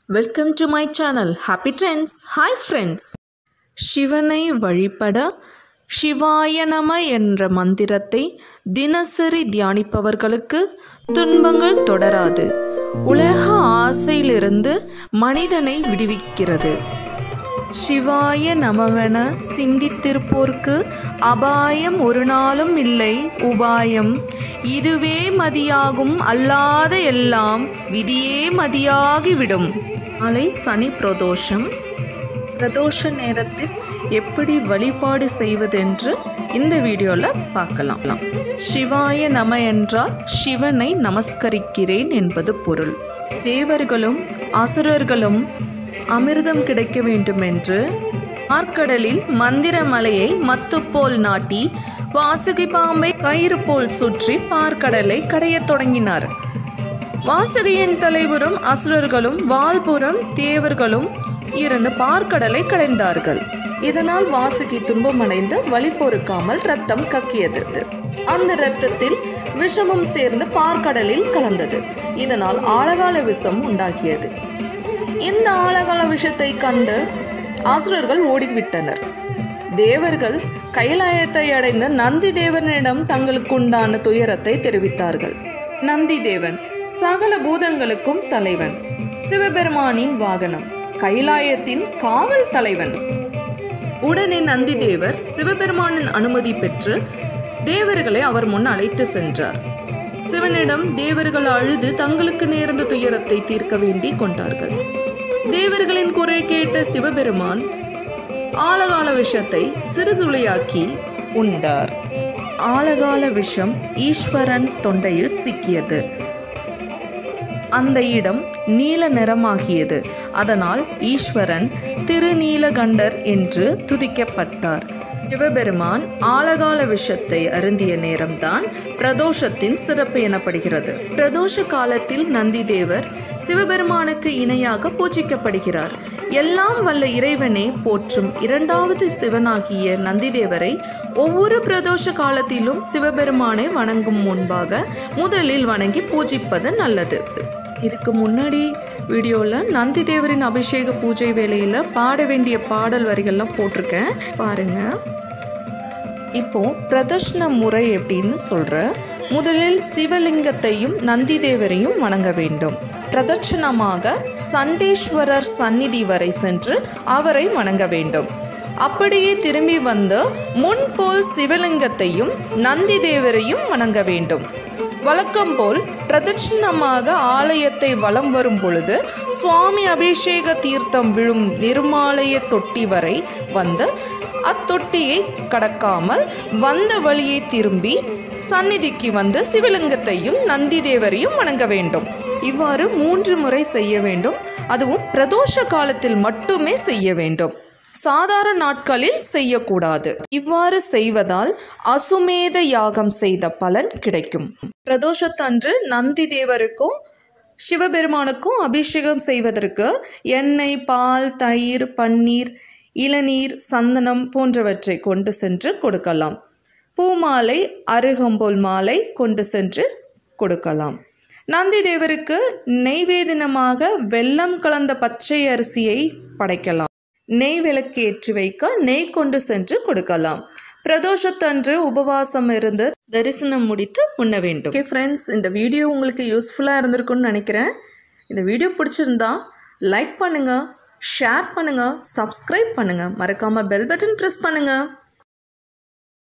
welcome to my channel happy trends hi friends சிவனை வழிபட சிவாய நம என்ற மந்திரத்தை தினசரி தியானிப்பவர்களுக்கு துன்பங்கள் தொடராது உலக ஆசையிலிருந்து மனிதனை விடுவிக்கிறது சிவாய நமவென சிந்தித்திருப்போர்க்கு அபாயம் ஒரு நாளும் இல்லை உபாயம் இதுவே மதியாகும் அல்லாத எல்லாம் விதியே மதியாகிவிடும் நாளை சனி பிரதோஷம் பிரதோஷ நேரத்தில் எப்படி வழிபாடு செய்வதென்று இந்த வீடியோவில் பார்க்கலாம் சிவாய நம என்றால் சிவனை நமஸ்கரிக்கிறேன் என்பது பொருள் தேவர்களும் அசுரர்களும் அமிர்தம் கிடைக்க வேண்டுமென்று ஆற்கடலில் மந்திரமலையை மத்துப்போல் நாட்டி வாசுகி பாம்பை கயிறு போல் சுற்றி பார்க்கடலை கடையத் தொடங்கினார் வாசுகியின் தலைவரும் அசுரர்களும் வால்புறம் தேவர்களும் இருந்து பார்க்கடலை கடைந்தார்கள் இதனால் வாசுகி துன்பமடைந்து வழி பொறுக்காமல் ரத்தம் கக்கியது அந்த இரத்தத்தில் விஷமும் சேர்ந்து பார்க்கடலில் கலந்தது இதனால் ஆழகால விஷம் உண்டாகியது இந்த ஆழகால விஷத்தை கண்டு அசுரர்கள் ஓடிவிட்டனர் தேவர்கள் கைலாயத்தை அடைந்த நந்தி தேவனிடம் தங்களுக்கு உண்டான துயரத்தை தெரிவித்தார்கள் நந்தி தேவன் சகல பூதங்களுக்கும் தலைவன் சிவபெருமானின் வாகனம் கைலாயத்தின் காவல் தலைவன் உடனே நந்தி தேவர் சிவபெருமானின் அனுமதி பெற்று தேவர்களை அவர் முன் அழைத்து சென்றார் சிவனிடம் தேவர்கள் அழுது தங்களுக்கு நேர்ந்த துயரத்தை தீர்க்க வேண்டி கொண்டார்கள் தேவர்களின் குறை கேட்ட சிவபெருமான் ஆழகால விஷத்தை சிறுதுளையாக்கி உண்டார் ஆழகால விஷம் ஈஸ்வரன் தொண்டையில் சிக்கியது அந்த இடம் நீல நிறமாகியது அதனால் ஈஸ்வரன் திருநீலகண்டர் என்று துதிக்கப்பட்டார் சிவபெருமான் ஆழகால விஷத்தை அருந்திய நேரம்தான் பிரதோஷத்தின் சிறப்பு எனப்படுகிறது பிரதோஷ காலத்தில் நந்திதேவர் சிவபெருமானுக்கு இணையாக பூஜிக்கப்படுகிறார் எல்லாம் வல்ல இறைவனே போற்றும் இரண்டாவது சிவனாகிய நந்திதேவரை ஒவ்வொரு பிரதோஷ காலத்திலும் சிவபெருமானை வணங்கும் முன்பாக முதலில் வணங்கி பூஜிப்பது நல்லது இதுக்கு முன்னாடி வீடியோவில் நந்தி தேவரின் அபிஷேக பூஜை வேலையில் பாட வேண்டிய பாடல் வரிகள்லாம் போட்டிருக்கேன் பாருங்கள் இப்போ பிரதர்ஷன முறை எப்படின்னு சொல்கிறேன் முதலில் சிவலிங்கத்தையும் நந்தி தேவரையும் வணங்க வேண்டும் பிரதட்சணமாக சண்டேஸ்வரர் சந்நிதி வரை சென்று அவரை வணங்க வேண்டும் அப்படியே திரும்பி வந்து முன்போல் சிவலிங்கத்தையும் நந்தி தேவரையும் வணங்க வேண்டும் வழக்கம் போல் பிரதட்சிணமாக ஆலயத்தை வலம் வரும் பொழுது சுவாமி அபிஷேக தீர்த்தம் விழும் நிர்மாலய தொட்டி வரை வந்து அத்தொட்டியை கடக்காமல் வந்த வழியை திரும்பி சந்நிதிக்கு வந்து சிவலிங்கத்தையும் நந்தி தேவரையும் வணங்க வேண்டும் இவ்வாறு மூன்று முறை செய்ய வேண்டும் அதுவும் பிரதோஷ காலத்தில் மட்டுமே செய்ய வேண்டும் சாதாரண நாட்களில் செய்யக்கூடாது இவ்வாறு செய்வதால் அசுமேத யாகம் செய்த பலன் கிடைக்கும் பிரதோஷத்தன்று நந்தி தேவருக்கும் சிவபெருமானுக்கும் அபிஷேகம் செய்வதற்கு எண்ணெய் பால் தயிர் பன்னீர் இளநீர் சந்தனம் போன்றவற்றை கொண்டு சென்று கொடுக்கலாம் பூமாலை அருகம்புல் மாலை கொண்டு சென்று கொடுக்கலாம் நந்தி தேவருக்கு நெய்வேதினமாக வெல்லம் கலந்த பச்சை அரிசியை படைக்கலாம் நெய் விளக்கு ஏற்றி வைக்க நெய் கொண்டு சென்று கொடுக்கலாம் பிரதோஷத்தன்று உபவாசம் இருந்து தரிசனம் முடித்து உண்ண வேண்டும் ஓகே ஃப்ரெண்ட்ஸ் இந்த வீடியோ உங்களுக்கு யூஸ்ஃபுல்லாக இருந்திருக்கும்னு நினைக்கிறேன் இந்த வீடியோ பிடிச்சிருந்தா லைக் பண்ணுங்கள் ஷேர் பண்ணுங்கள் சப்ஸ்கிரைப் பண்ணுங்கள் மறக்காமல் பெல் பட்டன் ப்ரெஸ் பண்ணுங்கள்